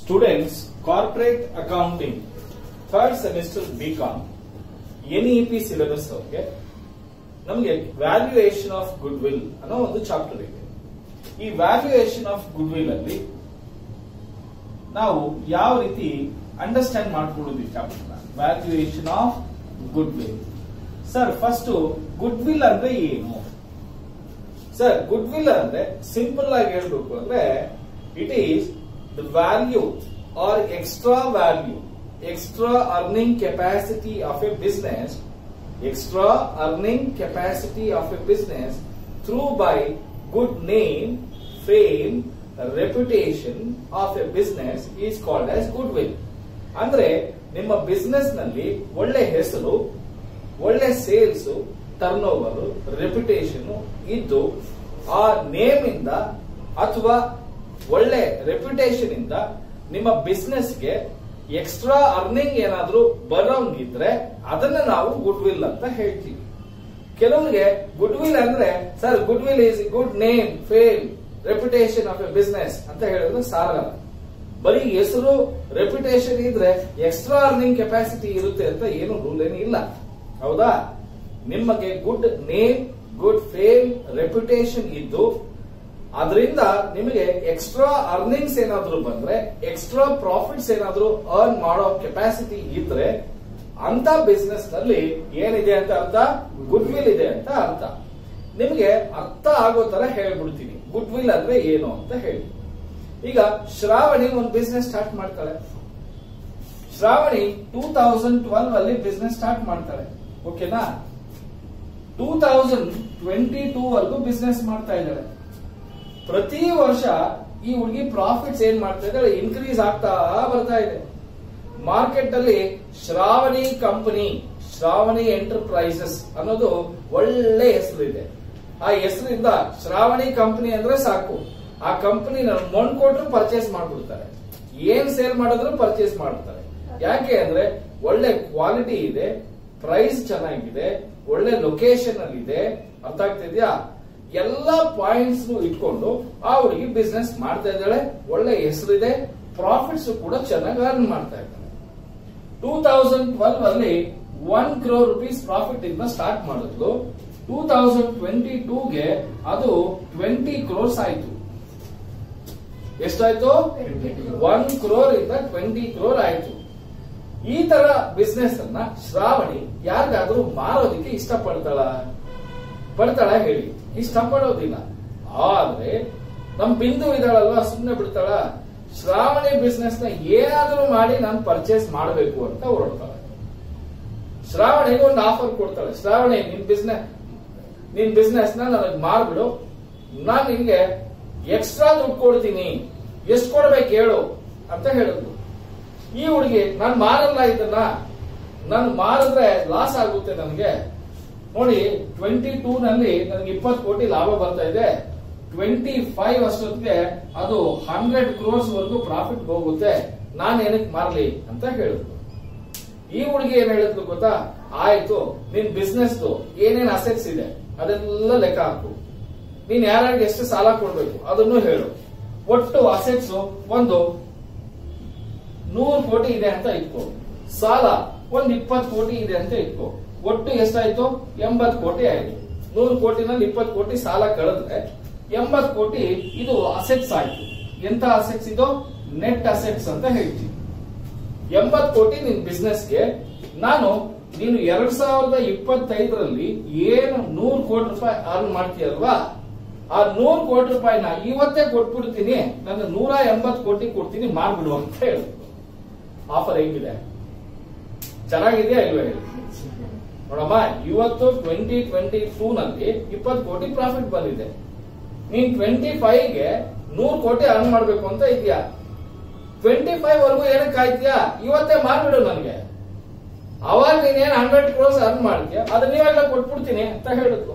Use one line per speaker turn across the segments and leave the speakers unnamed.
Students corporate accounting third semester B com NEP syllabus ಅವ್ರಿಗೆ ನಮಗೆ valuation of good will ಅನ್ನೋ ಒಂದು chapter ಇದೆ ಈ ವ್ಯಾಲ್ಯೂಯೇಷನ್ ಆಫ್ ಗುಡ್ ವಿಲ್ ಅಲ್ಲಿ ನಾವು ಯಾವ ರೀತಿ ಅಂಡರ್ಸ್ಟ್ಯಾಂಡ್ ಮಾಡ್ಕೊಳ್ಳೋದು ಈ chapter valuation of goodwill sir first goodwill ಅಂದ್ರೆ ಏನು ಸರ್ ಗುಡ್ ವಿಲ್ ಅಂದ್ರೆ ಸಿಂಪಲ್ ಆಗಿ ಹೇಳ್ಬೇಕು ಅಂದ್ರೆ it is the value or extra value extra earning capacity of a business extra earning capacity of a business through by good name fame reputation of a business is called as goodwill ಅಂದ್ರೆ ನಿಮ್ಮ business ನಲ್ಲಿ ಒಳ್ಳೆ ಹೆಸರು ಒಳ್ಳೆ sales turn over reputation ಇದ್ದು ಆ name ಇಂದ ಅಥವಾ ಒಳ್ಳೆ ರೆಪ್ಯುಟೇಷನ್ ಇಂದ ನಿಮ್ಮ ಬಿಸ್ನೆಸ್ಗೆ ಎಕ್ಸ್ಟ್ರಾ ಅರ್ನಿಂಗ್ ಏನಾದ್ರೂ ಬರೋಂಗಿದ್ರೆ ಅದನ್ನ ನಾವು ಗುಡ್ ವಿಲ್ ಅಂತ ಹೇಳ್ತೀವಿ ಕೆಲವರಿಗೆ ಗುಡ್ ವಿಲ್ ಅಂದ್ರೆ sir goodwill is good name fame reputation of a business ಅಂತ ಹೇಳಿದ್ರೆ ಸಾಲಲ್ಲ ಬರೀ ಹೆಸರು ರೆಪ್ಯುಟೇಷನ್ ಇದ್ರೆ ಎಕ್ಸ್ಟ್ರಾ ಅರ್ನಿಂಗ್ ಕೆಪಾಸಿಟಿ ಇರುತ್ತೆ ಅಂತ ಏನು ರೂಲ್ ಏನು ಇಲ್ಲ ಹೌದಾ ನಿಮಗೆ good name good fame reputation ಇದ್ದು ಅದರಿಂದ ನಿಮಗೆ ಎಕ್ಸ್ಟ್ರಾ ಅರ್ನಿಂಗ್ಸ್ ಏನಾದ್ರೂ ಬಂದ್ರೆ ಎಕ್ಸ್ಟ್ರಾ ಪ್ರಾಫಿಟ್ಸ್ ಏನಾದ್ರೂ ಅರ್ನ್ ಮಾಡೋ ಕೆಪಾಸಿಟಿ ಇದ್ರೆ ಅಂತ ಬಿಸ್ನೆಸ್ ನಲ್ಲಿ ಏನಿದೆ ಅಂತ ಅರ್ಥ ಗುಡ್ ವಿಲ್ ಇದೆ ಅಂತ ಅರ್ಥ ನಿಮಗೆ ಅರ್ಥ ಆಗೋ ತರ ಹೇಳ್ಬಿಡ್ತೀನಿ ಗುಡ್ ವಿಲ್ ಅಂದ್ರೆ ಏನು ಅಂತ ಹೇಳಿ ಈಗ ಶ್ರಾವಣಿ ಒಂದು ಬಿಸ್ನೆಸ್ ಸ್ಟಾರ್ಟ್ ಮಾಡ್ತಾಳೆ ಶ್ರಾವಣಿ ಟೂ ತೌಸಂಡ್ ಟ್ವೆಲ್ವ್ ಅಲ್ಲಿ ಬಿಸ್ನೆಸ್ ಸ್ಟಾರ್ಟ್ ಮಾಡ್ತಾಳೆ ಓಕೆನಾ ಟೂ ತೌಸಂಡ್ ಟ್ವೆಂಟಿ ಟೂ ವರೆಗೂ ಬಿಸ್ನೆಸ್ ಮಾಡ್ತಾ ಇದ್ದಾಳೆ ಪ್ರತಿ ವರ್ಷ ಈ ಹುಡುಗಿ ಪ್ರಾಫಿಟ್ಸ್ ಏನ್ ಮಾಡ್ತಾ ಇದ್ದಾಳೆ ಇನ್ಕ್ರೀಸ್ ಆಗ್ತಾ ಬರ್ತಾ ಇದೆ ಮಾರ್ಕೆಟ್ ಅಲ್ಲಿ ಶ್ರಾವಣಿ ಕಂಪನಿ ಶ್ರಾವಣಿ ಎಂಟರ್ಪ್ರೈಸಸ್ ಅನ್ನೋದು ಒಳ್ಳೆ ಹೆಸರು ಇದೆ ಆ ಹೆಸರಿಂದ ಶ್ರಾವಣಿ ಕಂಪನಿ ಅಂದ್ರೆ ಸಾಕು ಆ ಕಂಪನಿ ಮೊಣ್ ಕೊಟ್ರು ಪರ್ಚೇಸ್ ಮಾಡ್ಬಿಡ್ತಾರೆ ಏನ್ ಸೇಲ್ ಮಾಡಿದ್ರು ಪರ್ಚೇಸ್ ಮಾಡ್ತಾರೆ ಯಾಕೆ ಅಂದ್ರೆ ಒಳ್ಳೆ ಕ್ವಾಲಿಟಿ ಇದೆ ಪ್ರೈಸ್ ಚೆನ್ನಾಗಿದೆ ಒಳ್ಳೆ ಲೊಕೇಶನ್ ಅಲ್ಲಿ ಇದೆ ಅರ್ಥ ಆಗ್ತಿದ್ಯಾ ಎಲ್ಲ ಪಾಯಿಂಟ್ಸ್ ಇಟ್ಕೊಂಡು ಆ ಹುಡುಗಿ ಬಿಸ್ನೆಸ್ ಮಾಡ್ತಾ ಇದ್ದಾಳೆ ಒಳ್ಳೆ ಹೆಸರಿದೆ ಪ್ರಾಫಿಟ್ಸ್ ಕೂಡ ಚೆನ್ನಾಗಿ ಅರ್ನ್ ಮಾಡ್ತಾ ಇದ್ದಾಳೆ ಟೂ ತೌಸಂಡ್ ಟ್ವೆಲ್ವ್ ಅಲ್ಲಿ ಒನ್ ಕ್ರೋರ್ ರುಪೀಸ್ ಪ್ರಾಫಿಟ್ ಇಂದ ಸ್ಟಾರ್ಟ್ ಮಾಡಿದ್ಲು ಟೂ ತೌಸಂಡ್ ಟ್ವೆಂಟಿ ಟೂಗೆ ಅದು ಟ್ವೆಂಟಿ ಕ್ರೋರ್ಸ್ ಆಯ್ತು ಎಷ್ಟಾಯ್ತು ಒನ್ ಕ್ರೋರ್ ಇಂದ ಟ್ವೆಂಟಿ ಕ್ರೋರ್ ಆಯ್ತು ಈ ತರ ಬಿಸ್ನೆಸ್ ಅನ್ನ ಶ್ರಾವಣಿ ಯಾರಿಗಾದ್ರೂ ಮಾರೋದಿಕ್ಕೆ ಇಷ್ಟಪಡ್ತಾಳ ಪಡ್ತಾಳ ಹೇಳಿ ಇಷ್ಟಪಡೋದಿಲ್ಲ ಆದ್ರೆ ನಮ್ ಬಿಂದು ಇದಾಳಲ್ವಾ ಸುಮ್ನೆ ಬಿಡ್ತಾಳ ಶ್ರಾವಣಿ ಬಿಸ್ನೆಸ್ ನ ಏನಾದ್ರೂ ಮಾಡಿ ನಾನು ಪರ್ಚೇಸ್ ಮಾಡಬೇಕು ಅಂತ ಹೊರಡ್ತಾಳೆ ಶ್ರಾವಣಿಗೆ ಒಂದು ಆಫರ್ ಕೊಡ್ತಾಳೆ ಶ್ರಾವಣಿ ನಿನ್ ಬಿಸ್ನೆಸ್ ನಿನ್ ಬಿಸ್ನೆಸ್ ನ ನನಗೆ ಮಾರ್ಬಿಡು ನಾನ್ ನಿನ್ಗೆ ಎಕ್ಸ್ಟ್ರಾ ದುಡ್ಡು ಕೊಡ್ತೀನಿ ಎಷ್ಟು ಕೊಡ್ಬೇಕು ಹೇಳು ಅಂತ ಹೇಳಿದ್ಲು ಈ ಹುಡುಗಿ ನಾನು ಮಾರಲ್ಲ ಇದನ್ನ ನಾನು ಮಾರಿದ್ರೆ ಲಾಸ್ ಆಗುತ್ತೆ ನನಗೆ ನೋಡಿ ಟ್ವೆಂಟಿ ಟೂ ನಲ್ಲಿ ನನಗೆ ಇಪ್ಪತ್ತು ಕೋಟಿ ಲಾಭ ಬರ್ತಾ ಇದೆ ಟ್ವೆಂಟಿ ಫೈವ್ ಅಷ್ಟೊತ್ತಿಗೆ ಅದು ಹಂಡ್ರೆಡ್ ಕ್ರೋರ್ಸ್ ವರೆಗೂ ಪ್ರಾಫಿಟ್ ಹೋಗುತ್ತೆ ನಾನು ಏನಕ್ಕೆ ಮಾರ್ಲಿ ಅಂತ ಹೇಳಿದ್ರು ಈ ಹುಡುಗಿ ಏನ್ ಹೇಳಿದ್ಲು ಗೊತ್ತಾ ಆಯ್ತು ನಿನ್ ಬಿಸ್ನೆಸ್ ಏನೇನ್ ಅಸೆಟ್ಸ್ ಇದೆ ಅದೆಲ್ಲ ಲೆಕ್ಕ ಹಾಕು ನೀನ್ ಯಾರ್ಯಾರಿಗೆ ಎಷ್ಟು ಸಾಲ ಕೊಡ್ಬೇಕು ಅದನ್ನು ಹೇಳು ಒಟ್ಟು ಅಸೆಟ್ಸ್ ಒಂದು ನೂರು ಕೋಟಿ ಇದೆ ಅಂತ ಇಟ್ಕೋ ಸಾಲ ಒಂದ್ ಇಪ್ಪತ್ತು ಕೋಟಿ ಇದೆ ಅಂತ ಇಟ್ಕೋ ಒಟ್ಟು ಎಷ್ಟಾಯ್ತು ಎಂಬತ್ ಕೋಟಿ ಆಯ್ತು ನೂರು ಕೋಟಿನಲ್ಲಿ ಇಪ್ಪತ್ತು ಕೋಟಿ ಸಾಲ ಕಳೆದ್ರೆ ಎಂಬತ್ ಕೋಟಿ ಇದು ಅಸೆಟ್ಸ್ ಆಯ್ತು ಎಂತ ಅಸೆಟ್ಸ್ ಇದು ನೆಟ್ ಅಸೆಟ್ಸ್ ಅಂತ ಹೇಳ್ತೀವಿ ಎಂಬತ್ ಕೋಟಿ ನಿನ್ ಬಿಸ್ನೆಸ್ಗೆ ನಾನು ನೀನು ಎರಡ್ ಸಾವಿರದ ಇಪ್ಪತ್ತೈದರಲ್ಲಿ ಏನು ನೂರು ಕೋಟಿ ರೂಪಾಯಿ ಅರ್ನ್ ಮಾಡ್ತೀಯಲ್ವಾ ಆ ನೂರು ಕೋಟಿ ರೂಪಾಯಿನ ಇವತ್ತೇ ಕೊಟ್ಬಿಡ್ತೀನಿ ನನ್ನ ನೂರ ಎಂಬತ್ ಕೋಟಿ ಕೊಡ್ತೀನಿ ಮಾಡ್ಬಿಡು ಅಂತ ಹೇಳಿದ್ರು ಆಫರ್ ಹೆಂಗಿದೆ ಚೆನ್ನಾಗಿದೆಯಾ ಇಲ್ವೇ ಹೇಳಿ ನೋಡಮ್ಮ ಇವತ್ತು ಟ್ವೆಂಟಿ ಟ್ವೆಂಟಿ ಟೂ ನಲ್ಲಿ ಇಪ್ಪತ್ತು ಕೋಟಿ ಪ್ರಾಫಿಟ್ ಬಂದಿದೆ ನೀನ್ ಟ್ವೆಂಟಿ ಫೈವ್ ಗೆ ನೂರು ಕೋಟಿ ಅರ್ನ್ ಮಾಡ್ಬೇಕು ಅಂತ ಇದೆಯಾ ಟ್ವೆಂಟಿ ಫೈವ್ ವರೆಗೂ ಏನಕ್ಕೆ ಕಾಯ್ತೀಯಾ ಇವತ್ತೇ ಮಾಡ್ಬಿಡು ನನಗೆ ಅವಾಗ ನೀನೇನ್ ಹಂಡ್ರೆಡ್ ಕ್ರೋರ್ಸ್ ಅರ್ನ್ ಮಾಡ್ತೀಯ ಅದನ್ನ ನೀವೆಲ್ಲ ಕೊಟ್ಬಿಡ್ತೀನಿ ಅಂತ ಹೇಳಿದ್ರು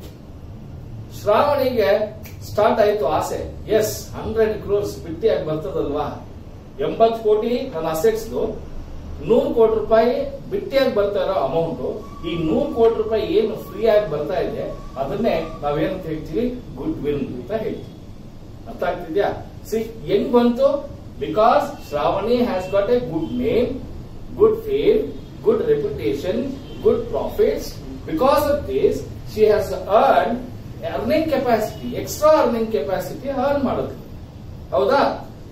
ಶ್ರಾವಣಿಗೆ ಸ್ಟಾರ್ಟ್ ಆಯ್ತು ಆಸೆ ಎಸ್ ಹಂಡ್ರೆಡ್ ಕ್ರೋರ್ಸ್ ಬಿಟ್ಟಿಯಾಗಿ ಬರ್ತದಲ್ವಾ ಎಂಬತ್ ಕೋಟಿ ನನ್ನ ಅಸೆಟ್ಸ್ ನೂರು ಕೋಟಿ ರೂಪಾಯಿ ಬಿಟ್ಟಿಯಾಗಿ ಬರ್ತಾ ಇರೋ ಅಮೌಂಟ್ ಈ ನೂರು ಕೋಟಿ ರೂಪಾಯಿ ಏನು ಫ್ರೀ ಆಗಿ ಬರ್ತಾ ಇದೆ ಅದನ್ನೇ ನಾವೇನಂತ ಹೇಳ್ತೀವಿ ಗುಡ್ ವಿಲ್ ಅಂತ ಹೇಳ್ತೀವಿ ಅರ್ಥ ಆಗ್ತಿದ್ಯಾ ಸಿ ಹೆಂಗ್ ಬಂತು because Shravani has got a good name good fame good reputation good profits because of this she has earn earning capacity extra earning capacity earn ಮಾಡೋದು ಹೌದಾ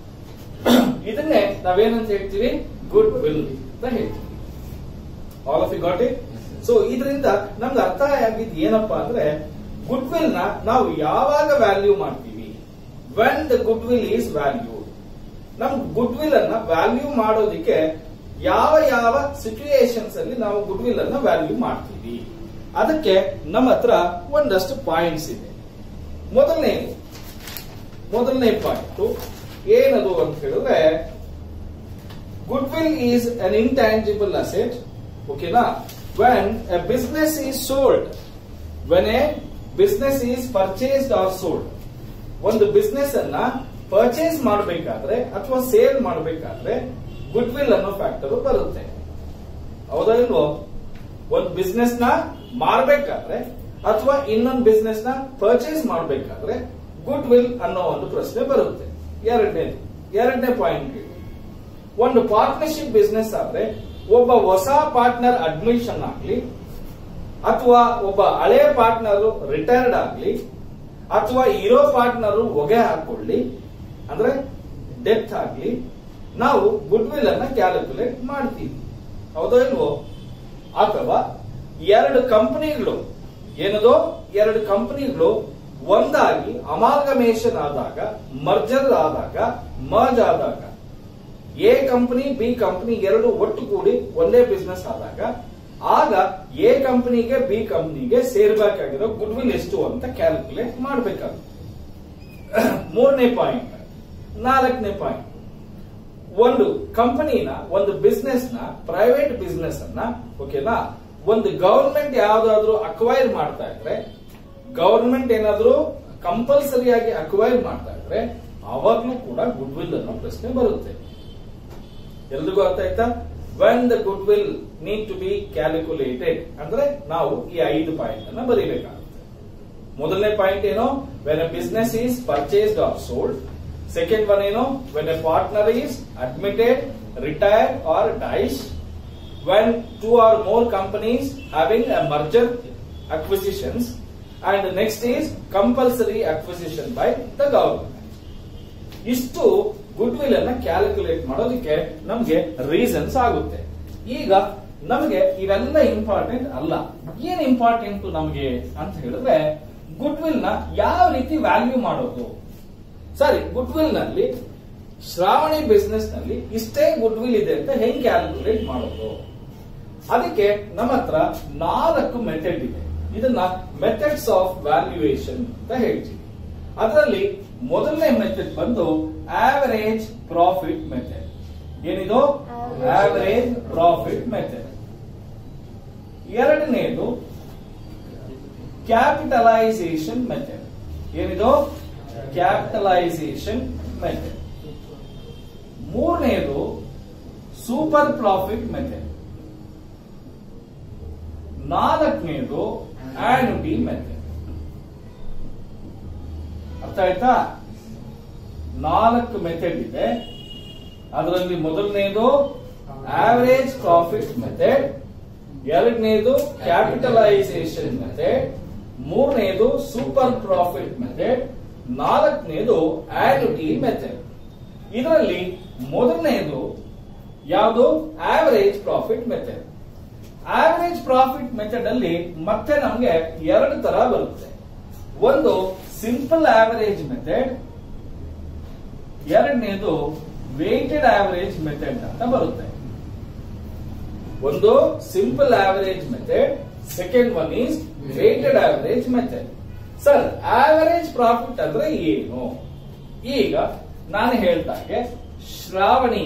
ಇದನ್ನೇ ನಾವೇನಂತ ಹೇಳ್ತೀವಿ ಗುಡ್ ವಿಲ್ ಅಂತ ಹೇಳ್ತೀವಿ all of you got it so ಇದರಿಂದ ನಮ್ಗೆ ಅರ್ಥ ಆಗಿದ್ದು ಏನಪ್ಪಾ ಅಂದ್ರೆ ಗುಡ್ ವಿಲ್ ನ ನಾವು ಯಾವಾಗ ವ್ಯಾಲ್ಯೂ ಮಾಡ್ತೀವಿ when the goodwill is value ನಮ್ ಗುಡ್ ವಿಲ್ ಅನ್ನ ವ್ಯಾಲ್ಯೂ ಮಾಡೋದಿಕ್ಕೆ ಯಾವ ಯಾವ ಸಿಚುಯೇಷನ್ಸ್ ಅಲ್ಲಿ ನಾವು ಗುಡ್ ವಿಲ್ ಅನ್ನ ವ್ಯಾಲ್ಯೂ ಮಾಡ್ತೀವಿ ಅದಕ್ಕೆ ನಮ್ಮ ಹತ್ರ ಒಂದಷ್ಟು ಪಾಯಿಂಟ್ಸ್ ಇದೆ ಮೊದಲನೇ ಮೊದಲನೇ ಪಾಯಿಂಟ್ ಏನದು ಅಂತ ಹೇಳಿದ್ರೆ goodwill is an intangible asset ಓಕೆನಾ when a business is sold when a business is purchased or sold ಒಂದು ಬಿಸ್ನೆಸ್ ಅನ್ನ ಪರ್ಚೇಸ್ ಮಾಡಬೇಕಾದ್ರೆ ಅಥವಾ ಸೇಲ್ ಮಾಡಬೇಕಾದ್ರೆ ಗುಡ್ ವಿಲ್ ಅನ್ನೋ ಫ್ಯಾಕ್ಟರ್ ಬರುತ್ತೆ ಹೌದಾ ಇಲ್ವೋ ಒಂದು ಬಿಸ್ನೆಸ್ ನ ಮಾರ್ಬೇಕಾದ್ರೆ ಅಥವಾ ಇನ್ನೊಂದು ಬಿಸ್ನೆಸ್ ನ ಪರ್ಚೇಸ್ ಮಾಡಬೇಕಾದ್ರೆ ಗುಡ್ ವಿಲ್ ಅನ್ನೋ ಒಂದು ಪ್ರಶ್ನೆ ಬರುತ್ತೆ ಎರಡನೇ ಎರಡನೇ ಪಾಯಿಂಟ್ ಒಂದು ಪಾರ್ಟ್ನರ್ಶಿಪ್ ಬಿಸ್ನೆಸ್ ಆದ್ರೆ ಒಬ್ಬ ಹೊಸ ಪಾರ್ಟ್ನರ್ ಅಡ್ಮಿಷನ್ ಆಗ್ಲಿ ಅಥವಾ ಒಬ್ಬ ಹಳೆ ಪಾರ್ಟ್ನರ್ ರಿಟೈರ್ಡ್ ಆಗ್ಲಿ ಅಥವಾ ಇರೋ ಪಾರ್ಟ್ನರ್ ಹೊಗೆ ಹಾಕೊಳ್ಳಿ ಅಂದ್ರೆ ಡೆತ್ ಆಗ್ಲಿ ನಾವು ಗುಡ್ ವಿಲ್ ಅನ್ನ ಕ್ಯಾಲ್ಕುಲೇಟ್ ಮಾಡ್ತೀವಿ ಹೌದೋ ಇಲ್ವೋ ಅಥವಾ ಎರಡು ಕಂಪನಿಗಳು ಏನದು ಎರಡು ಕಂಪನಿಗಳು ಒಂದಾಗಿ ಅಮಾಲ್ಗಮೇಷನ್ ಆದಾಗ ಮರ್ಜರ್ ಆದಾಗ ಮರ್ಜ್ ಆದಾಗ ಎ ಕಂಪನಿ ಬಿ ಕಂಪನಿ ಎರಡು ಒಟ್ಟು ಕೂಡಿ ಒಂದೇ ಬಿಸ್ನೆಸ್ ಆದಾಗ ಆಗ ಎ ಕಂಪನಿಗೆ ಬಿ ಕಂಪನಿಗೆ ಸೇರ್ಬೇಕಾಗಿರೋ ಗುಡ್ ವಿಲ್ ಎಷ್ಟು ಅಂತ ಕ್ಯಾಲ್ಕುಲೇಟ್ ಮಾಡಬೇಕಾಗುತ್ತೆ ಮೂರನೇ ಪಾಯಿಂಟ್ ನಾಲ್ಕನೇ ಪಾಯಿಂಟ್ ಒಂದು ಕಂಪನಿನ ಒಂದು ಬಿಸ್ನೆಸ್ ನ ಪ್ರೈವೇಟ್ ಬಿಸ್ನೆಸ್ ಅನ್ನ ಓಕೆನಾ ಒಂದು ಗವರ್ಮೆಂಟ್ ಯಾವ್ದಾದ್ರು ಅಕ್ವೈರ್ ಮಾಡ್ತಾ ಇದ್ರೆ ಗವರ್ಮೆಂಟ್ ಏನಾದ್ರೂ ಕಂಪಲ್ಸರಿ ಆಗಿ ಅಕ್ವೈರ್ ಮಾಡ್ತಾ ಇದ್ರೆ ಅವಾಗ್ಲೂ ಕೂಡ ಗುಡ್ ವಿಲ್ ಅನ್ನೋ ಪ್ರಶ್ನೆ ಬರುತ್ತೆ ಎಲ್ರಿಗೂ ಅರ್ಥ ಆಯ್ತಾ when the goodwill need to be calculated ಅಂದ್ರೆ ನಾವು ಈ ಐದು ಪಾಯಿಂಟ್ ಅನ್ನ ಬರೀಬೇಕಾಗುತ್ತೆ ಮೊದಲನೇ ಪಾಯಿಂಟ್ ಏನು when a business is purchased or sold second one ಏನು when a partner is admitted retired or dies when two or more companies having a merger acquisitions and next is compulsory acquisition by the government ಇಷ್ಟು goodwill ಅನ್ನ calculate ಮಾಡೋದಕ್ಕೆ ನಮ್ಗೆ reasons ಆಗುತ್ತೆ ಈಗ ನಮಗೆ ಇವೆಲ್ಲ important ಅಲ್ಲ ಏನ್ ಇಂಪಾರ್ಟೆಂಟ್ ನಮಗೆ ಅಂತ ಹೇಳಿದ್ರೆ ಗುಡ್ ವಿಲ್ ನ ಯಾವ ರೀತಿ ವ್ಯಾಲ್ಯೂ ಮಾಡೋದು ಸರಿ ಗುಡ್ ವಿಲ್ ನಲ್ಲಿ ಶ್ರಾವಣಿ ಬಿಸ್ನೆಸ್ ನಲ್ಲಿ ಇಷ್ಟೇ ಗುಡ್ ವಿಲ್ ಇದೆ ಅಂತ ಹೆಂಗ್ ಕ್ಯಾಲ್ಕುಲೇಟ್ ಮಾಡೋದು ಅದಕ್ಕೆ ನಮ್ಮ ಹತ್ರ ನಾಲ್ಕು ಮೆಥಡ್ ಇದೆ ಇದನ್ನ ಮೆಥಡ್ಸ್ ಆಫ್ ವ್ಯಾಲ್ಯೂಯೇಷನ್ ಅಂತ ಹೇಳ್ತೀವಿ ಅದರಲ್ಲಿ ಮೊದಲನೇ ಮೆಥಡ್ ಬಂದು ಆವರೇಜ್ ಪ್ರಾಫಿಟ್ ಮೆಥಡ್ ಏನಿದು ಆವರೇಜ್ ಪ್ರಾಫಿಟ್ ಮೆಥಡ್ ಎರಡನೇದು ಕ್ಯಾಪಿಟಲೈಸೇಷನ್ ಮೆಥಡ್ ಏನಿದು ಕ್ಯಾಪಿಟಲೈಸೇಷನ್ ಮೆಥಡ್ ಮೂರನೇದು ಸೂಪರ್ ಪ್ರಾಫಿಟ್ ಮೆಥಡ್ ನಾಲ್ಕನೇದು ಆನ್ಯುಟಿ ಮೆಥಡ್ ಅರ್ಥ ಆಯ್ತಾ ನಾಲ್ಕು ಮೆಥಡ್ ಇದೆ ಅದರಲ್ಲಿ ಮೊದಲನೇದು ಆವರೇಜ್ ಪ್ರಾಫಿಟ್ ಮೆಥಡ್ ಎರಡನೇದು ಕ್ಯಾಪಿಟಲೈಸೇಷನ್ ಮೆಥಡ್ ಮೂರನೇದು ಸೂಪರ್ ಪ್ರಾಫಿಟ್ ಮೆಥಡ್ ನಾಲ್ಕನೇದು ಆನ್ಯುಟಿ ಮೆಥಡ್ ಇದರಲ್ಲಿ ಮೊದಲನೇದು ಯಾವುದು average profit method average profit method ಅಲ್ಲಿ ಮತ್ತೆ ನಮಗೆ ಎರಡು ತರ ಬರುತ್ತೆ ಒಂದು ಸಿಂಪಲ್ ಆವರೇಜ್ ಮೆಥಡ್ ಎರಡನೇದು ವೇಟೆಡ್ ಆವರೇಜ್ ಮೆಥಡ್ ಅಂತ ಬರುತ್ತೆ ಒಂದು simple average method second one is weighted average method sir average profit ಅಂದ್ರೆ ಏನು ಈಗ ನಾನು ಹೇಳ್ದಾಗೆ ಶ್ರಾವಣಿ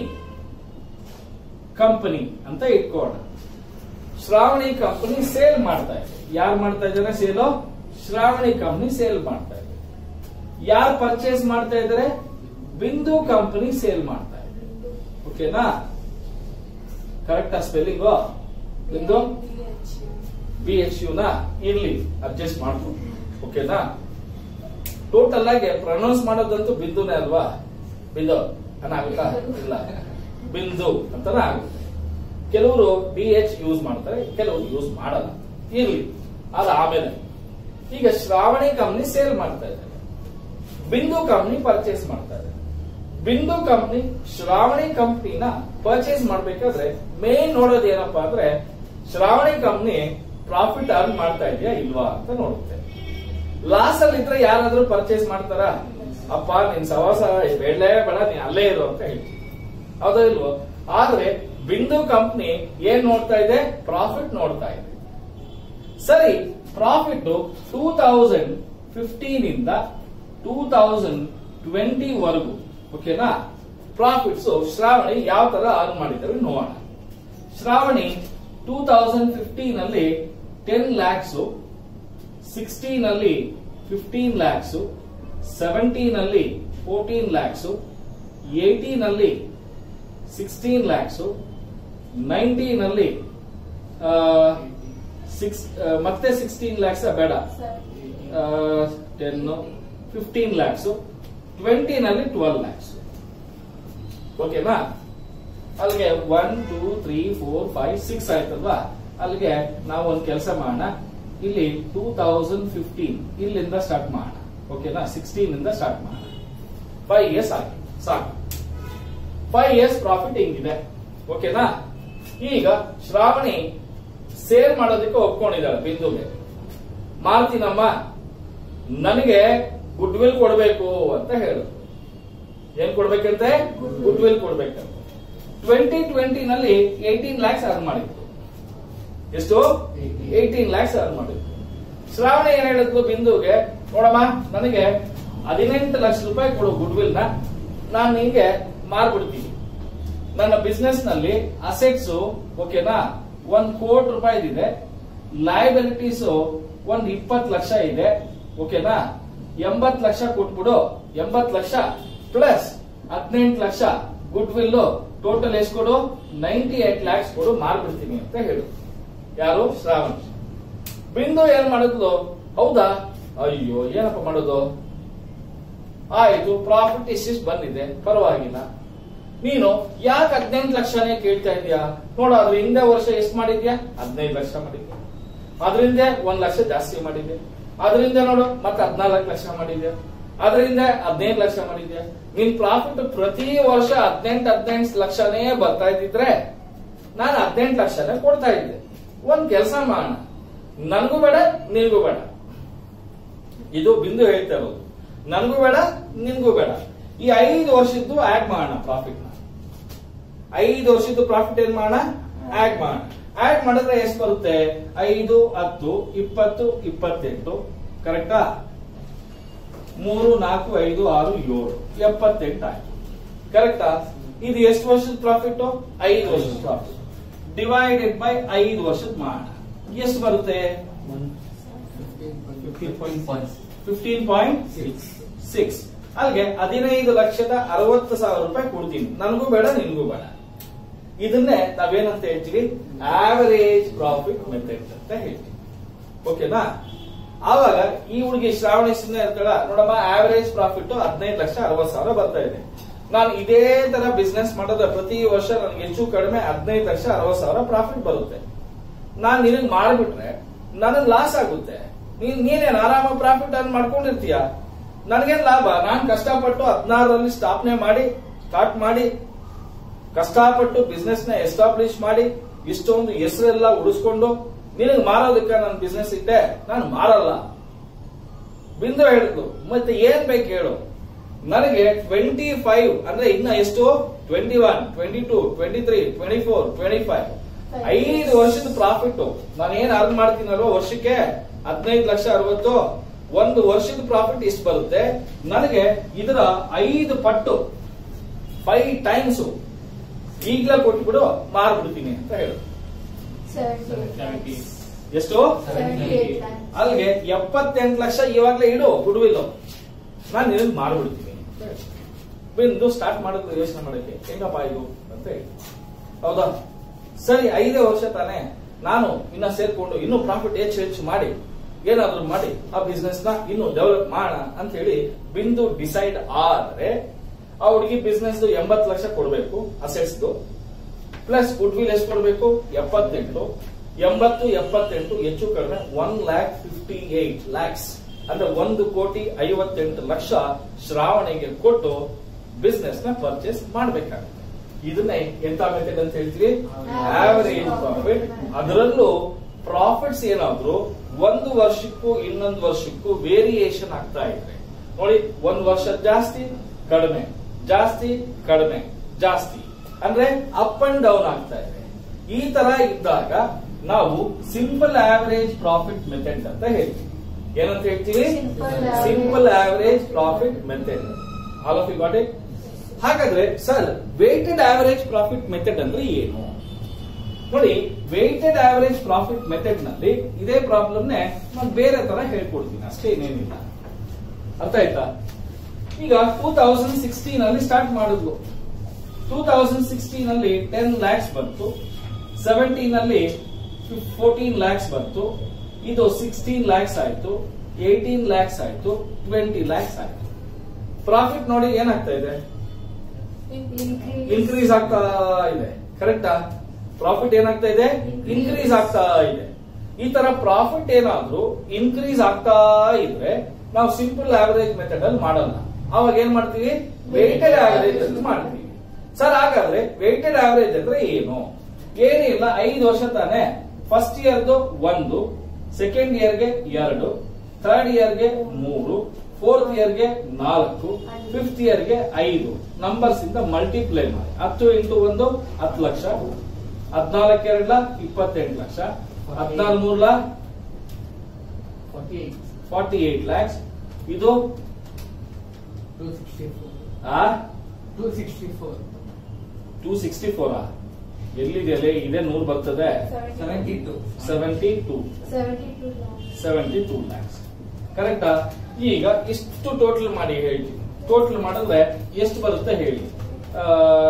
ಕಂಪನಿ ಅಂತ ಇಟ್ಕೋಣ ಶ್ರಾವಣಿ ಕಂಪನಿ ಸೇಲ್ ಮಾಡ್ತಾ ಇದೆ ಯಾರು ಮಾಡ್ತಾ ಇದ್ದಾರೆ ಸೇಲು ಶ್ರಾವಣಿ ಕಂಪನಿ ಸೇಲ್ ಮಾಡ್ತಾ ಇದೆ ಯಾರು ಪರ್ಚೇಸ್ ಮಾಡ್ತಾ ಇದ್ದಾರೆ ಬಿಂದು ಕಂಪನಿ ಸೇಲ್ ಮಾಡ್ತಾ ಇದೆ ಓಕೆನಾ correct spelling Bindu B H U ನ ಇರ್ಲಿ ಅಡ್ಜಸ್ಟ್ ಮಾಡ್ಕೊಂಡು ಓಕೆನಾ ಟೋಟಲ್ ಆಗಿ ಪ್ರೊನೌನ್ಸ್ ಮಾಡೋದಂತೂ ಬಿಂದುನೇ ಅಲ್ವಾ ಬಿಂದು ಆಗುತ್ತಾ ಇಲ್ಲ ಬಿಂದು ಅಂತಾನೆ ಆಗುತ್ತೆ ಕೆಲವರು ಡಿ ಎಚ್ ಯೂಸ್ ಮಾಡ್ತಾರೆ ಕೆಲವರು ಯೂಸ್ ಮಾಡಲ್ಲ ಇರ್ಲಿ ಅದು ಆಮೇಲೆ ಈಗ ಶ್ರಾವಣಿ ಕಂಪ್ನಿ ಸೇಲ್ ಮಾಡ್ತಾ ಇದ್ದಾರೆ ಬಿಂದು ಕಂಪ್ನಿ ಪರ್ಚೇಸ್ ಮಾಡ್ತಾ ಇದೆ ಬಿಂದು ಕಂಪ್ನಿ ಶ್ರಾವಣಿ ಕಂಪ್ನಿನ ಪರ್ಚೇಸ್ ಮಾಡ್ಬೇಕಾದ್ರೆ ಮೇನ್ ನೋಡೋದು ಏನಪ್ಪಾ ಅಂದ್ರೆ ಶ್ರಾವಣಿ ಕಂಪ್ನಿ ಪ್ರಾಫಿಟ್ ಅರ್ನ್ ಮಾಡ್ತಾ ಇದೆಯಾ ಇಲ್ವಾ ಅಂತ ನೋಡುತ್ತೆ ಲಾಸ್ ಅಲ್ಲಿ ಇದ್ರೆ ಯಾರಾದ್ರೂ ಪರ್ಚೇಸ್ ಮಾಡ್ತಾರ ಅಪ್ಪ ನಿನ್ ಸವಾಸ ಬೇಡಲೇ ಬೇಡ ನೀನ್ ಅಲ್ಲೇ ಇರು ಅಂತ ಹೇಳ್ತೀವಿ ಹೌದಾ ಇಲ್ವೋ ಆದ್ರೆ ಬಿಂದು ಕಂಪ್ನಿ ಏನ್ ನೋಡ್ತಾ ಇದೆ ಪ್ರಾಫಿಟ್ ನೋಡ್ತಾ ಇದೆ ಸರಿ ಪ್ರಾಫಿಟ್ ಟೂ ತೌಸಂಡ್ ಫಿಫ್ಟೀನ್ ಇಂದ ಟೂ ತೌಸಂಡ್ ಟ್ವೆಂಟಿ ವರೆಗೂ ಓಕೆನಾ ಪ್ರಾಫಿಟ್ಸ್ ಶ್ರಾವಣಿ ಯಾವ ತರ ಅರ್ನ್ ಮಾಡಿದ್ದಾರೆ ನೋಡೋಣ ಶ್ರಾವಣಿ ಟೂ ತೌಸಂಡ್ ಫಿಫ್ಟೀನ್ ಅಲ್ಲಿ ಟೆನ್ ಲ್ಯಾಕ್ಸ್ ಸಿಕ್ಸ್ಟೀನ್ ಅಲ್ಲಿ ಫಿಫ್ಟೀನ್ ಲ್ಯಾಕ್ಸ್ ಸೆವೆಂಟೀನ್ ಅಲ್ಲಿ ಫೋರ್ಟೀನ್ ಲ್ಯಾಕ್ಸ್ ಏಟೀನ್ ಅಲ್ಲಿ ಸಿಕ್ಸ್ಟೀನ್ ಲ್ಯಾಕ್ಸ್ ನೈನ್ಟೀನ್ ಅಲ್ಲಿ ಸಿಕ್ಸ್ ಮತ್ತೆ ಸಿಕ್ಸ್ಟೀನ್ ಲ್ಯಾಕ್ಸ್ ಬೇಡ ಟೆನ್ ಫಿಫ್ಟೀನ್ ಲ್ಯಾಕ್ಸ್ ಟ್ವೆಂಟಿನಲ್ಲಿ ಟ್ವೆಲ್ ಲ್ಯಾಕ್ಸ್ ಓಕೆನಾ ಅಲ್ಲಿಗೆ one two three four five six ಆಯ್ತಲ್ವಾ ಅಲ್ಲಿಗೆ ನಾವು ಒಂದು ಕೆಲಸ ಮಾಡೋಣ ಇಲ್ಲಿ ಟೂ ತೌಸಂಡ್ ಫಿಫ್ಟೀನ್ ಇಲ್ಲಿಂದ ಸ್ಟಾರ್ಟ್ ಮಾಡೋಣ ಓಕೆನಾ ಸಿಕ್ಸ್ಟೀನ್ ಇಂದ ಸ್ಟಾರ್ಟ್ ಮಾಡೋಣ ಫೈವ್ ಇಯರ್ಸ್ ಆಗಿ ಸಾಕು ಫೈವ್ ಇಯರ್ಸ್ ಪ್ರಾಫಿಟ್ ಹಿಂಗಿದೆ ಓಕೆನಾ ಈಗ ಶ್ರಾವಣಿ ಸೇಲ್ ಮಾಡೋದಕ್ಕೆ ಒಪ್ಕೊಂಡಿದ್ದಾಳೆ ಬಿಂದುಗೆ ಮಾರ್ತಿನಮ್ಮ ನನಗೆ ಗುಡ್ ವಿಲ್ ಕೊಡಬೇಕು ಅಂತ ಹೇಳು ಏನ್ ಕೊಡ್ಬೇಕಂತೆ ಗುಡ್ ವಿಲ್ ಕೊಡ್ಬೇಕಂತ ಟ್ವೆಂಟಿ ಟ್ವೆಂಟಿ ನಲ್ಲಿ ಏಯ್ಟೀನ್ ಲ್ಯಾಕ್ಸ್ ಅರ್ನ್ ಮಾಡಿತ್ತು ಎಷ್ಟು ಏಯ್ಟೀನ್ ಲ್ಯಾಕ್ಸ್ ಅರ್ನ್ ಮಾಡಿತ್ತು ಶ್ರಾವಣ ಏನ್ ಹೇಳಿದ್ಲು ಬಿಂದುಗೆ ನೋಡಮ್ಮ ನನಗೆ ಹದಿನೆಂಟು ಲಕ್ಷ ರೂಪಾಯಿ ಕೊಡು ಗುಡ್ ವಿಲ್ ನ ನಾನು ನಿಂಗೆ ಮಾರ್ಬಿಡ್ತೀನಿ ನನ್ನ ಬಿಸ್ನೆಸ್ ನಲ್ಲಿ ಅಸೆಟ್ಸ್ ಓಕೆನಾ ಒಂದ್ ಕೋಟಿ ರೂಪಾಯಿ ಇದೆ ಲಯಬಿಲಿಟೀಸ್ ಒಂದ್ ಇಪ್ಪತ್ತು ಲಕ್ಷ ಇದೆ ಓಕೆನಾ ಎಂಬತ್ ಲಕ್ಷ ಕೊಟ್ಬಿಡು ಎಂಬತ್ ಲಕ್ಷ ಪ್ಲಸ್ ಹದಿನೆಂಟು ಲಕ್ಷ ಗುಡ್ ವಿಲ್ ಟೋಟಲ್ ಎಷ್ಟು ಕೊಡು ನೈಂಟಿ ಏಟ್ ಲ್ಯಾಕ್ಸ್ ಕೊಡು ಮಾರ್ಬಿಡ್ತೀನಿ ಅಂತ ಹೇಳು ಯಾರು ಶ್ರಾವಣ್ ಬಿಂದು ಏನ್ ಮಾಡಿದ್ಲು ಹೌದಾ ಅಯ್ಯೋ ಏನಪ್ಪ ಮಾಡೋದು ಆಯ್ತು ಪ್ರಾಫಿಟ್ ಇಷ್ಟಿಷ್ಟು ಬಂದಿದೆ ಪರವಾಗಿಲ್ಲ ನೀನು ಯಾಕೆ ಹದಿನೆಂಟು ಲಕ್ಷನೇ ಕೇಳ್ತಾ ಇದೀಯಾ ನೋಡು ಅದ್ರ ಹಿಂದೆ ವರ್ಷ ಎಷ್ಟು ಮಾಡಿದ್ಯಾ ಹದಿನೈದು ಲಕ್ಷ ಮಾಡಿದ್ಯಾ ಅದರಿಂದ ಒಂದ್ ಲಕ್ಷ ಜಾಸ್ತಿ ಮಾಡಿದ್ದೆ ಅದರಿಂದ ನೋಡು ಮತ್ತೆ ಹದಿನಾಲ್ಕು ಲಕ್ಷ ಮಾಡಿದ್ಯಾ ಅದರಿಂದ ಹದಿನೈದು ಲಕ್ಷ ಮಾಡಿದ್ಯಾ ನಿನ್ ಪ್ರಾಫಿಟ್ ಪ್ರತಿ ವರ್ಷ ಹದಿನೆಂಟು ಹದಿನೆಂಟು ಲಕ್ಷನೇ ಬರ್ತಾ ಇದ್ದಿದ್ರೆ ನಾನು ಹದಿನೆಂಟು ಲಕ್ಷನೇ ಕೊಡ್ತಾ ಇದ್ದೆ ಒಂದ್ ಕೆಲಸ ಮಾಡೋಣ ನನ್ಗೂ ಬೇಡ ನಿನ್ಗೂ ಬೇಡ ಇದು ಬಿಂದು ಹೇಳ್ತಾ ಇರೋದು ನನ್ಗೂ ಬೇಡ ನಿನ್ಗೂ ಬೇಡ ಈ ಐದು ವರ್ಷದ್ದು ಆಡ್ ಮಾಡೋಣ ಪ್ರಾಫಿಟ್ ನ ಐದು ವರ್ಷದ್ದು ಪ್ರಾಫಿಟ್ ಏನ್ ಮಾಡೋಣ ಆಡ್ ಮಾಡೋಣ ಆಡ್ ಮಾಡಿದ್ರೆ ಎಷ್ಟು ಬರುತ್ತೆ ಐದು ಹತ್ತು ಇಪ್ಪತ್ತು ಇಪ್ಪತ್ತೆಂಟು ಕರೆಕ್ಟಾ ಮೂರು ನಾಲ್ಕು ಐದು ಆರು ಏಳು ಎಪ್ಪತ್ತೆಂಟು ಆಯ್ತು ಕರೆಕ್ಟಾ ಇದು ಎಷ್ಟು ವರ್ಷದ ಪ್ರಾಫಿಟ್ ಐದು ವರ್ಷದ ಪ್ರಾಫಿಟ್ ಡಿವೈಡೆಡ್ ಬೈ ಐದು ವರ್ಷದ ಮಾಡೋಣ ಎಷ್ಟು ಬರುತ್ತೆ ಫಿಫ್ಟೀನ್ ಪಾಯಿಂಟ್ ಸಿಕ್ಸ್ ಅಲ್ಲಿಗೆ ಹದಿನೈದು ಲಕ್ಷದ ಅರವತ್ತು ಸಾವಿರ ರೂಪಾಯಿ ಕೊಡ್ತೀನಿ ನನಗೂ ಬೇಡ ನಿನ್ಗೂ ಬೇಡ ಇದನ್ನೇ ನಾವೇನಂತ ಹೇಳ್ತೀವಿ ಆವರೇಜ್ ಪ್ರಾಫಿಟ್ ಮೆಥಡ್ ಅಂತ ಹೇಳ್ತೀವಿ ಓಕೆನಾ ಆವಾಗ ಈ ಹುಡುಗಿ ಶ್ರಾವಣಿ ಸುಮ್ಮನೆ ಇರ್ತಾಳ ನೋಡಮ್ಮ ಆವರೇಜ್ ಪ್ರಾಫಿಟ್ ಹದಿನೈದು ಲಕ್ಷ ಅರವತ್ತು ಸಾವಿರ ಬರ್ತಾ ಇದೆ ನಾನು ಇದೇ ತರ ಬಿಸ್ನೆಸ್ ಮಾಡೋದ್ರೆ ಪ್ರತಿ ವರ್ಷ ನನಗೆ ಹೆಚ್ಚು ಕಡಿಮೆ ಹದಿನೈದು ಲಕ್ಷ ಅರವತ್ತು ಸಾವಿರ ಪ್ರಾಫಿಟ್ ಬರುತ್ತೆ ನಾನ್ ನಿನಗ್ ಮಾಡ್ಬಿಟ್ರೆ ನನಗ್ ಲಾಸ್ ಆಗುತ್ತೆ ನೀನ್ ನೀನೇನ್ ಆರಾಮ ಪ್ರಾಫಿಟ್ ಅನ್ ಮಾಡ್ಕೊಂಡಿರ್ತೀಯ ನನಗೇನ್ ಲಾಭ ನಾನ್ ಕಷ್ಟಪಟ್ಟು ಹದಿನಾರರಲ್ಲಿ ಸ್ಥಾಪನೆ ಮಾಡಿ ಸ್ಟಾರ್ಟ್ ಮಾಡಿ ಕಷ್ಟಪಟ್ಟು ಬಿಸ್ನೆಸ್ ನ ಎಸ್ಟಾಬ್ಲಿಷ್ ಮಾಡಿ ಇಷ್ಟೊಂದು ಹೆಸರೆಲ್ಲ ಉಳಿಸ್ಕೊಂಡು ನಿನಗ್ ಮಾರೋದಕ್ಕೆ ನನ್ನ ಬಿಸ್ನೆಸ್ ಇಟ್ಟೆ ನಾನು ಮಾರಲ್ಲ ಬಿಂದು ಹೇಳಿದ್ಲು ಮತ್ತೆ ಏನ್ ಬೇಕು ಹೇಳು ನನಗೆ ಟ್ವೆಂಟಿ ಫೈವ್ ಅಂದ್ರೆ ಇನ್ನ ಎಷ್ಟು twenty one twenty two twenty three twenty four twenty five ಐದು ವರ್ಷದ ಪ್ರಾಫಿಟ್ ನಾನು ಏನ್ ಅರ್ನ್ ಮಾಡ್ತೀನಲ್ವ ವರ್ಷಕ್ಕೆ ಹದಿನೈದು ಲಕ್ಷ ಅರವತ್ತು ಒಂದು ವರ್ಷದ ಪ್ರಾಫಿಟ್ ಇಷ್ಟು ಬರುತ್ತೆ ನನಗೆ ಇದರ ಐದು ಪಟ್ಟು ಫೈವ್ ಟೈಮ್ಸ್ ಈಗ್ಲೇ ಕೊಟ್ಬಿಡು ಮಾರ್ಬಿಡ್ತೀನಿ ಅಂತ ಹೇಳು ಎಷ್ಟು ಅಲ್ಲಿಗೆ ಎಪ್ಪತ್ತೆಂಟು ಲಕ್ಷ ಇವಾಗ್ಲೇ ಇಡು ಗುಡ್ವಿಲ್ ನಾನು ನಿನಗೆ ಮಾಡ್ಬಿಡ್ತೀನಿ ಅಂತ ಹೇಳು. ಬಿಂದು ಸ್ಟಾರ್ಟ್ ಮಾಡಿದ್ರು ಯೋಚನೆ ಮಾಡಕ್ಕೆ ಹೆಂಗಪ್ಪ ಇದು ಅಂತ ಹೇಳಿ ಹೌದಾ ಸರಿ ಐದೇ ವರ್ಷ ತಾನೇ ನಾನು ಇನ್ನ ಸೇರ್ಕೊಂಡು ಇನ್ನೂ ಪ್ರಾಫಿಟ್ ಹೆಚ್ಚು ಹೆಚ್ಚು ಮಾಡಿ ಏನಾದ್ರೂ ಮಾಡಿ ಆ ಬಿಸ್ನೆಸ್ ನ ಇನ್ನು ಡೆವಲಪ್ ಮಾಡೋಣ ಅಂತ ಹೇಳಿ ಬಿಂದು ಡಿಸೈಡ್ ಆದ್ರೆ ಆ ಹುಡುಗಿ ಬಿಸ್ನೆಸ್ ಎಂಬತ್ತು ಲಕ್ಷ ಕೊಡಬೇಕು ಅಸೆಟ್ಸ್ ಪ್ಲಸ್ ಗುಡ್ ವಿಲ್ ಎಷ್ಟು ಕೊಡಬೇಕು ಎಪ್ಪತ್ತೆಂಟು ಎಂಬತ್ತು ಎಪ್ಪತ್ತೆಂಟು ಹೆಚ್ಚು ಕಡಿಮೆ one lakh fifty eight lakhs ಅಂದ್ರೆ ಒಂದು ಕೋಟಿ ಐವತ್ತೆಂಟು ಲಕ್ಷ ಶ್ರಾವಣಿಗೆ ಕೊಟ್ಟು ಬಿಸ್ನೆಸ್ ನ ಪರ್ಚೇಸ್ ಮಾಡಬೇಕಾಗುತ್ತೆ ಇದನ್ನೇ ಎಂತ ಮೆಥಡ್ ಅಂತ ಹೇಳ್ತೀವಿ ಆವರೇಜ್ ಪ್ರಾಫಿಟ್ ಅದರಲ್ಲೂ ಪ್ರಾಫಿಟ್ಸ್ ಏನಾದ್ರು ಒಂದು ವರ್ಷಕ್ಕೂ ಇನ್ನೊಂದು ವರ್ಷಕ್ಕೂ ವೇರಿಯೇಷನ್ ಆಗ್ತಾ ಇದ್ರೆ ನೋಡಿ ಒಂದ್ ವರ್ಷ ಜಾಸ್ತಿ ಕಡಿಮೆ ಜಾಸ್ತಿ ಕಡಿಮೆ ಜಾಸ್ತಿ ಅಂದ್ರೆ ಅಪ್ ಅಂಡ್ ಡೌನ್ ಆಗ್ತಾ ಇದೆ ಈ ತರ ಇದ್ದಾಗ ನಾವು ಸಿಂಪಲ್ ಆವರೇಜ್ ಪ್ರಾಫಿಟ್ ಮೆಥಡ್ ಅಂತ ಹೇಳ್ತೀವಿ ಏನಂತ ಹೇಳ್ತೀವಿ
Simple average.
Simple average profit method all of you got it ಹಾಗಾದ್ರೆ sir weighted average profit method ಅಂದ್ರೆ ಏನು ನೋಡಿ ವೇಟೆಡ್ ಆವರೇಜ್ ಪ್ರಾಫಿಟ್ ಮೆಥಡ್ ನಲ್ಲಿ ಇದೇ ಪ್ರಾಬ್ಲಮ್ ನಾನು ಬೇರೆ ತರ ಹೇಳ್ಕೊಡ್ತೀನಿ ಅಷ್ಟೇ ಏನೇನಿಲ್ಲ ಅರ್ಥ ಆಯ್ತಾ ಈಗ ಟೂ ತೌಸಂಡ್ ಸಿಕ್ಸ್ಟೀನ್ ಅಲ್ಲಿ ಸ್ಟಾರ್ಟ್ ಮಾಡಿದ್ವು ಟೂ ತೌಸಂಡ್ ಸಿಕ್ಸ್ಟೀನ್ ಅಲ್ಲಿ ಟೆನ್ ಲ್ಯಾಕ್ಸ್ ಬಂತು ಸೆವೆಂಟೀನ್ ಅಲ್ಲಿ ಫೋರ್ಟೀನ್ ಲ್ಯಾಕ್ಸ್ ಬಂತು ಇದು ಸಿಕ್ಸ್ಟೀನ್ ಲ್ಯಾಕ್ಸ್ ಆಯ್ತು ಏಯ್ಟೀನ್ ಲ್ಯಾಕ್ಸ್ ಆಯ್ತು ಟ್ವೆಂಟಿ ಲ್ಯಾಕ್ಸ್ ಆಯ್ತು ಪ್ರಾಫಿಟ್ ನೋಡಿ ಏನಾಗ್ತಾ ಇದೆ ಇನ್ಕ್ರೀಸ್ ಆಗ್ತಾ ಇದೆ ಕರೆಕ್ಟಾ ಪ್ರಾಫಿಟ್ ಏನಾಗ್ತಾ ಇದೆ ಇನ್ಕ್ರೀಸ್ ಆಗ್ತಾ ಇದೆ ಈ ತರ ಪ್ರಾಫಿಟ್ ಏನಾದ್ರೂ ಇನ್ಕ್ರೀಸ್ ಆಗ್ತಾ ಇದ್ರೆ ನಾವು ಸಿಂಪಲ್ ಆವರೇಜ್ ಮೆಥಡ್ ಅಲ್ಲಿ ಮಾಡಲ್ಲ ಅವಾಗ ಏನ್ ಮಾಡ್ತೀವಿ ವೇಟೆಡ್ ಆವರೇಜ್ ಅಂತ ಮಾಡ್ತೀವಿ ಸರ್ ಹಾಗಾದ್ರೆ ವೇಟೆಡ್ ಆವರೇಜ್ ಅಂದ್ರೆ ಏನು ಏನಿಲ್ಲ ಐದು ವರ್ಷ ತಾನೆ ಫಸ್ಟ್ ಇಯರ್ದು ಒಂದು ಸೆಕೆಂಡ್ ಇಯರ್ಗೆ ಎರಡು ಥರ್ಡ್ ಇಯರ್ಗೆ ಮೂರು ಫೋರ್ತ್ ಇಯರ್ಗೆ ನಾಲ್ಕು ಫಿಫ್ತ್ ಇಯರ್ಗೆ ಐದು ನಂಬರ್ಸ್ ಇಂದ ಮಲ್ಟಿಪ್ಲೈ ಮಾಡಿ ಹತ್ತು ಇಂಟು ಒಂದು ಹತ್ತು ಲಕ್ಷ ಹದ್ನಾಲ್ಕು ಎರಡ್ಲ ಇಪ್ಪತ್ತೆಂಟು ಲಕ್ಷ ಹದ್ನಾಲ್ಕು ಮೂರ್ಲ
Forty eight,
forty eight lakhs ಇದು
two sixty four,
ಆ
two sixty four,
two sixty four ಎಲ್ಲಿದೆಯಲ್ಲ ಇದೇ ನೂರು ಬರ್ತದೆ
seventy two.
Seventy two seventy two lakhs ಕರೆಕ್ಟಾ ಈಗ ಇಷ್ಟು ಟೋಟಲ್ ಮಾಡಿ ಹೇಳ್ತೀನಿ ಟೋಟಲ್ ಮಾಡಿದ್ರೆ ಎಷ್ಟು ಬರುತ್ತೆ ಹೇಳಿ ಆ,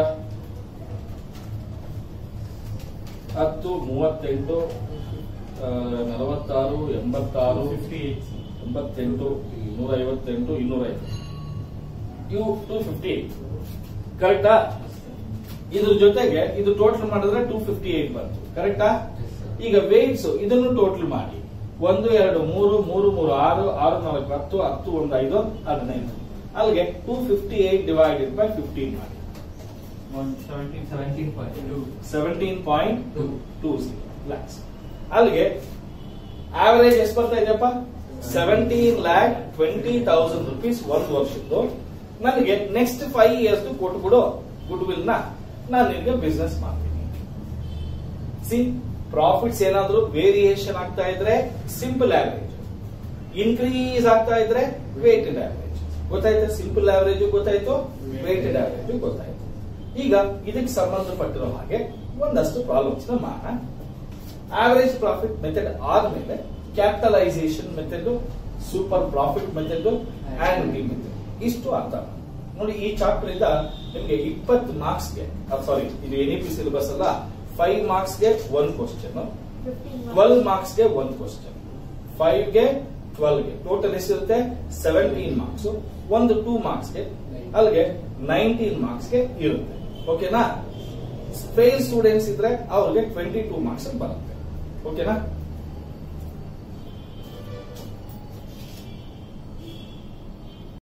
ಹತ್ತು ಮೂವತ್ತೆಂಟು ಆ, ನಲವತ್ತಾರು ಎಂಬತ್ತಾರು ಎಂಬತ್ತೆಂಟು ನೂರ ಐವತ್ತೆಂಟು ಇನ್ನೂರ ಐವತ್ತು ಇವು ಟೂ ಫಿಫ್ಟಿ ಏಟ್ ಕರೆಕ್ಟಾ ಇದ್ರ ಜೊತೆಗೆ ಇದು ಟೋಟಲ್ ಮಾಡಿದ್ರೆ ಟೂ ಫಿಫ್ಟಿ ಏಟ್ ಬಂತು ಕರೆಕ್ಟಾ ಈಗ ವೇಟ್ಸ್ ಇದನ್ನು ಟೋಟಲ್ ಮಾಡಿ ಒಂದು ಎರಡು ಮೂರು ಮೂರು ಮೂರು ಆರು ಆರು ನಾಲ್ಕು ಹತ್ತು ಹತ್ತು ಒಂದು ಐದು ಹದಿನೈದು ಅಲ್ಲಿಗೆ two fifty eight divided by fifteen ಮಾಡಿ
One seventeen, seventeen point two.
Seventeen point
Two.
Two lakhs ಅಲ್ಲಿಗೆ ಆವರೇಜ್ ಎಷ್ಟು ಬರ್ತಾ ಇದೆಯಪ್ಪ seventeen lakh twenty thousand rupees ಒಂದು ವರ್ಷದ್ದು ನನಗೆ ನೆಕ್ಸ್ಟ್ ಫೈವ್ ಇಯರ್ಸ್ ಕೊಟ್ಬಿಡು ಗುಡ್ ವಿಲ್ ನ ನಾನು ನಿನ್ಗೆ ಬಿಸ್ನೆಸ್ ಮಾಡ್ತೀನಿ ಸಿ ಪ್ರಾಫಿಟ್ಸ್ ಏನಾದ್ರೂ ವೇರಿಯೇಷನ್ ಆಗ್ತಾ ಇದ್ರೆ ಸಿಂಪಲ್ ಆವರೇಜ್ ಇನ್ಕ್ರೀಸ್ ಆಗ್ತಾ ಇದ್ರೆ ವೇಟೆಡ್ ಆವರೇಜ್ ಗೊತ್ತಾಯ್ತು ಸಿಂಪಲ್ ಆವರೇಜ್ ಗೊತ್ತಾಯ್ತು ವೇಟೆಡ್ ಆವರೇಜ್ ಗೊತ್ತಾಯ್ತು ಈಗ ಇದಕ್ಕೆ ಸಂಬಂಧಪಟ್ಟಿರೋ ಹಾಗೆ ಒಂದಷ್ಟು ಪ್ರಾಬ್ಲಮ್ಸ್ ನ ಮಾಡೋಣ ಆವರೇಜ್ ಪ್ರಾಫಿಟ್ ಮೆಥಡ್ ಆದ್ಮೇಲೆ capitalisation method super profit method annuity method ಇಷ್ಟು ಅರ್ಥ ಮಾಡಿ. ನೋಡಿ ಈ ಚಾಪ್ಟರ್ ಇಂದ ನಿಮ್ಗೆ ಇಪ್ಪತ್ತು ಮಾರ್ಕ್ಸ್ ಗೆ ಸಾರಿ ಇದು ಎನ್ ಪಿ ಸಿಲೆಬಸ್ ಅಲ್ಲ ಫೈವ್ ಮಾರ್ಕ್ಸ್ ಗೆ ಒನ್ ಕ್ವಶನ್ ಟ್ವೆಲ್ ಮಾರ್ಕ್ಸ್ ಗೆ ಒನ್ ಕ್ವಶನ್ ಫೈವ್ ಗೆ ಟ್ವೆಲ್ ಗೆ ಟೋಟಲ್ ಎಷ್ಟಿರುತ್ತೆ ಸೆವೆಂಟೀನ್ ಮಾರ್ಕ್ಸ್ ಒಂದು ಟೂ ಮಾರ್ಕ್ಸ್ ಗೆ ಅಲ್ಲಿಗೆ ನೈನ್ಟೀನ್ ಮಾರ್ಕ್ಸ್ ಗೆ ಇರುತ್ತೆ ಓಕೆನಾ ಫೇಲ್ ಸ್ಟೂಡೆಂಟ್ಸ್ ಇದ್ರೆ ಅವ್ರಿಗೆ ಟ್ವೆಂಟಿ ಟೂ ಮಾರ್ಕ್ಸ್ ಬರುತ್ತೆ ಓಕೆನಾ